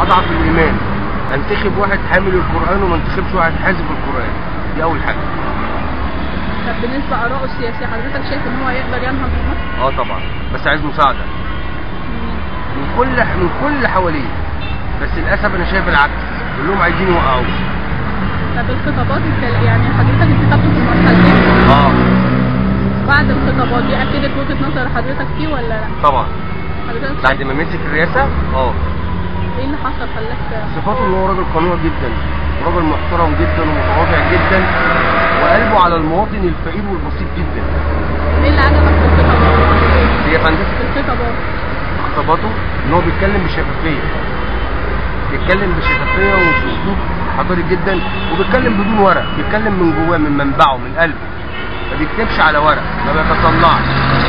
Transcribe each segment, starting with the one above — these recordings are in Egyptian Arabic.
اضعف الايمان انتخب واحد حامل القران وما انتخبش واحد حازب القران دي اول حاجه طب بالنسبه لارائه السياسيه حضرتك شايف ان هو يقدر ينهض بمصر؟ اه طبعا بس عايز مساعده من كل من كل اللي حواليه بس للاسف انا شايف العكس كلهم عايزين يوقعوه طب الخطابات التل... يعني حضرتك انتخبته في المرحلتين اه بعد الخطابات دي اكدت وجهه نظر حضرتك فيه ولا لا؟ طبعا حضرتك بعد ما مسك الرئاسه اه ايه اللي حصل خلاك صفاته ان هو راجل قنوع جدا وراجل محترم جدا ومتواضع جدا وقلبه على المواطن الفقير والبسيط جدا ايه اللي عجبك في الخطابات؟ هي فندم في الخطابات خطاباته ان هو بيتكلم بشفافيه بيتكلم بشفافيه وباسلوب حضاري جدا وبيتكلم بدون ورق بيتكلم من جواه من منبعه من قلبه ما بيكتبش على ورق ما بيتصنعش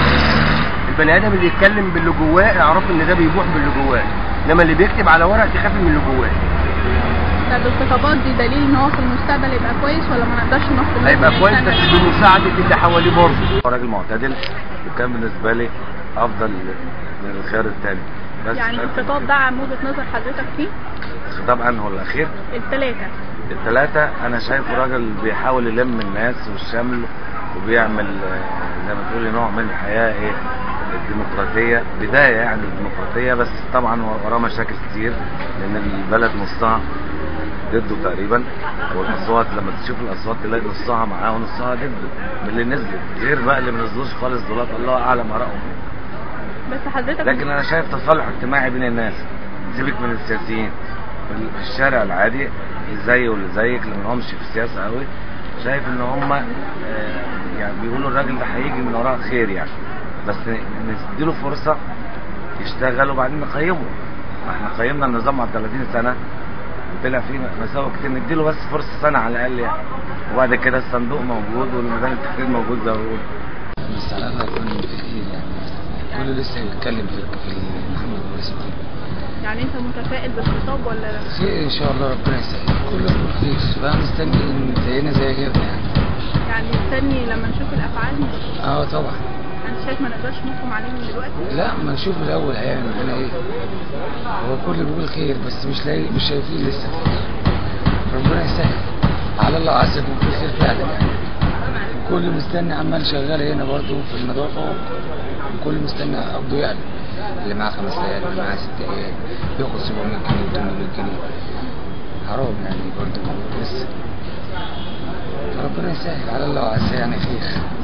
البني ادم اللي يتكلم باللي جواه اعرف ان ده بيبوح باللي جواه انما اللي بيكتب على ورق تخاف من اللي جواه طب الخطابات دي دليل ان هو في المستقبل يبقى كويس ولا ما نقدرش نحكم هيبقى كويس بس بمساعده اللي حواليه برضه هو راجل معتدل وكان بالنسبه لي افضل من الخيار الثاني بس يعني الخطاب دعم وجهه نظر حضرتك فيه الخطاب انه الاخير الثلاثه الثلاثه انا شايفه راجل بيحاول يلم الناس والشمل وبيعمل آه، زي ما تقولي نوع من الحياه ايه الديمقراطيه بدايه يعني الديمقراطيه بس طبعا وراه مشاكل كتير لان البلد نصها ضده تقريبا والاصوات لما تشوف الاصوات تلاقي نصها معاه ونصها ضده من اللي نزلت غير بقى اللي ما نزلوش خالص دولات الله اعلم ارائهم بس حضرتك لكن انا شايف تصالح اجتماعي بين الناس سيبك من السياسيين في الشارع العادي زي واللي زيك اللي ما همش في السياسه قوي شايف ان هم آه، يعني بيقولوا الراجل ده هيجي من وراه خير يعني بس نديله فرصه يشتغل وبعدين نقيمه ما احنا قيمنا النظام على 30 سنه طلع فيه مساوئ كتير نديله بس فرصه سنه على الاقل يعني وبعد كده الصندوق موجود والميزان التحرير موجود زي ما بيقولوا بس على الله يكون كتير يعني كله لسه بيتكلم في في محمد مرسي يعني انت متفائل بالخطاب ولا لا؟ خير ان شاء الله ربنا يسهل كله يكون خير بقى مستني ان زينا زي غيرنا يعني يعني مستني لما نشوف الافعال اه طبعا انت شايف ما نقدرش نحكم عليه من دلوقتي؟ لا ما نشوف الاول هيعمل معانا ايه هو كله بيقول خير بس مش لاقي مش شايفين لسه خير ربنا يسهل على الله عز يكون في خير فعلا يعني كل مستني عمال شغال هنا برضه في النظافه وكل مستني قبضه يعني اللي معاه خمس عيال اللي معاه ست عيال بياخد 700 جنيه و 800 جنيه حرام يعني برضه لسه ربنا يسهل على الله عز يعني خير